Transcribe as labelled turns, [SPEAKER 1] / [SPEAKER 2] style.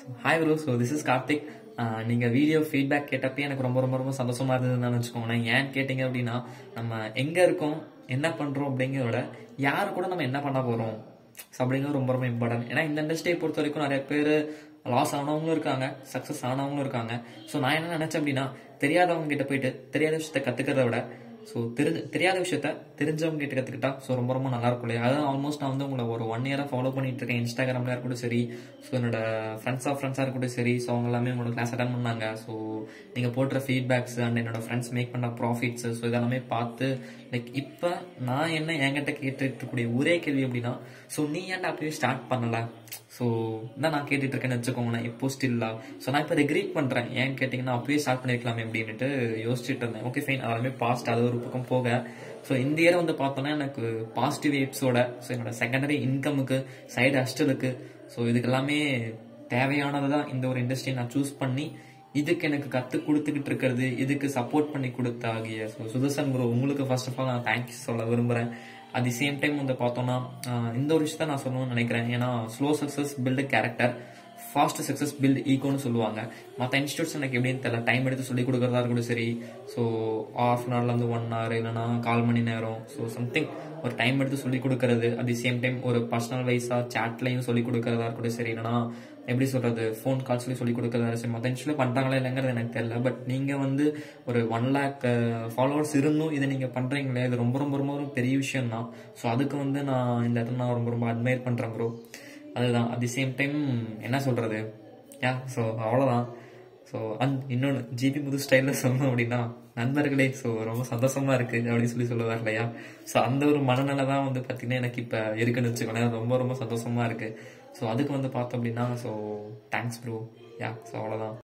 [SPEAKER 1] hi bro so this is Karthik நீங்கள் video feedback கேட்டப்பே எனக்கு ரொம்ப ரொம்ப ரொம்ப சந்தோஷமா இருந்ததுன்னு வச்சுக்கோங்களேன் ஏன் கேட்டிங்க அப்படின்னா நம்ம எங்கே இருக்கோம் என்ன பண்ணுறோம் அப்படிங்கிறத விட யார் கூட நம்ம என்ன பண்ண போகிறோம் ஸோ அப்படிங்கிறது ரொம்ப ரொம்ப இம்பார்ட்டன்ட் ஏன்னா இந்த இண்டஸ்ட்ரியை பொறுத்த வரைக்கும் நிறைய பேர் லாஸ் ஆனவங்களும் இருக்காங்க சக்ஸஸ் ஆனவங்களும் இருக்காங்க ஸோ நான் என்ன நினச்சேன் அப்படின்னா தெரியாதவங்க கிட்ட போயிட்டு தெரியாத விஷயத்த கற்றுக்கிறத விட ஸோ தெரிஞ்ச தெரியாத விஷயத்த தெரிஞ்சவங்க கிட்ட கற்றுக்கிட்டா ஸோ ரொம்ப ரொம்ப நல்லா இருக்கும் இல்லையா அதான் ஆல்மோஸ்ட் நான் வந்து உங்களை ஒரு ஒன் இயராக ஃபாலோ பண்ணிட்டு இருக்கேன் இன்ஸ்டாகிராமில் இருக்கட்டும் சரி ஸோ என்னோட ஃப்ரெண்ட்ஸ் ஆஃப் ஃப்ரெண்ட்ஸாக இருக்கட்டும் சரி ஸோ அவங்க எல்லாமே உங்களோட கிளாஸ் அட்டன் பண்ணாங்க ஸோ நீங்கள் போட்டுற ஃபீட்பேக்ஸ் அண்ட் என்னோட ஃப்ரெண்ட்ஸ் மேக் பண்ண ப்ராஃபிட்ஸ் ஸோ இதெல்லாமே பார்த்து லைக் இப்போ நான் என்ன என்கிட்ட கேட்டுட்டு இருக்கக்கூடிய ஒரே கேள்வி அப்படின்னா ஸோ நீ ஏன்டா அப்பவே ஸ்டார்ட் பண்ணல ஸோ தான் நான் கேட்டுட்டு இருக்கேன்னு வச்சுக்கோங்களேன் இப்போ ஸ்டில்லா ஸோ நான் இப்போ ரெக்ரீட் பண்ணுறேன் ஏன் கேட்டிங்கன்னா அப்பவே ஸ்டார்ட் பண்ணிருக்கலாமே அப்படின்ட்டு யோசிச்சுட்டு இருந்தேன் ஓகே ஃபைன் அதெல்லாமே பாஸ்ட் அது ஒரு பக்கம் போக ஸோ இந்த இயர் வந்து பார்த்தோன்னா எனக்கு பாசிட்டிவ் எய்ட்ஸோட ஸோ என்னோட செகண்டரி இன்கமுக்கு சைடு ஹஸ்டலுக்கு ஸோ இதுக்கு எல்லாமே தேவையானது தான் இந்த ஒரு இண்டஸ்ட்ரியை நான் சூஸ் பண்ணி இதுக்கு எனக்கு கற்றுக் கொடுத்துக்கிட்டு இருக்கிறது இதுக்கு சப்போர்ட் பண்ணி கொடுத்தாகிய ஸோ சுதர்சன் ப்ரோ உங்களுக்கு ஃபர்ஸ்ட் ஆஃப் ஆல் நான் தேங்க்யூ சொல்ல விரும்புகிறேன் அட் தி சேம் டைம் வந்து பார்த்தோன்னா இந்த ஒரு விஷயத்த நான் சொல்லணும்னு நினைக்கிறேன் ஏன்னா slow success build character fast success build ஈகோன்னு சொல்லுவாங்க மற்ற இன்ஸ்டியூட்ஸ் எனக்கு எப்படின்னு தெரியல டைம் எடுத்து சொல்லி கொடுக்குறதா இருக்கட்டும் சரி ஸோ ஆஃப் அன் ஹவர்லேருந்து ஒன் ஹவர் இல்லைனா கால் மணி நேரம் ஸோ சம்திங் ஒரு டைம் எடுத்து சொல்லி கொடுக்கறது அட் தி சேம் டைம் ஒரு பர்சனல் வைஸாக சேட்லையும் சொல்லி கொடுக்கறதா இருக்கட்டும் சரி இல்லைனா எப்படி சொல்றது ஃபோன் கால்ஸ்லையும் சொல்லி கொடுக்கறதா சரி மற்ற இன்ஸ்டியூட் பண்ணுறாங்களா இல்லைங்கிறது எனக்கு தெரியல பட் நீங்கள் வந்து ஒரு ஒன் லேக் ஃபாலோவர்ஸ் இருந்தும் இதை நீங்கள் பண்ணுறீங்களே இது ரொம்ப ரொம்ப ரொம்ப ரொம்ப பெரிய விஷயம் தான் ஸோ அதுக்கு வந்து நான் இந்த இடத்துல நான் ரொம்ப ரொம்ப அட்மையர் பண்ணுறேன் ப்ரோ அதுதான் அட் தி சேம் டைம் என்ன சொல்கிறது யா ஸோ அவ்வளோதான் ஸோ அந் இன்னொன்று ஜிபி புது ஸ்டைலில் சொல்லணும் அப்படின்னா நண்பர்களே ஸோ ரொம்ப சந்தோஷமா இருக்கு அப்படின்னு சொல்லி சொல்லுவார் இல்லையா ஸோ அந்த ஒரு மனநிலை தான் வந்து பார்த்தீங்கன்னா எனக்கு இப்போ இருக்குன்னு வச்சுக்கோங்களேன் ரொம்ப ரொம்ப சந்தோஷமா இருக்கு ஸோ அதுக்கு வந்து பார்த்தோம் அப்படின்னா so thanks bro ya so அவ்வளோதான்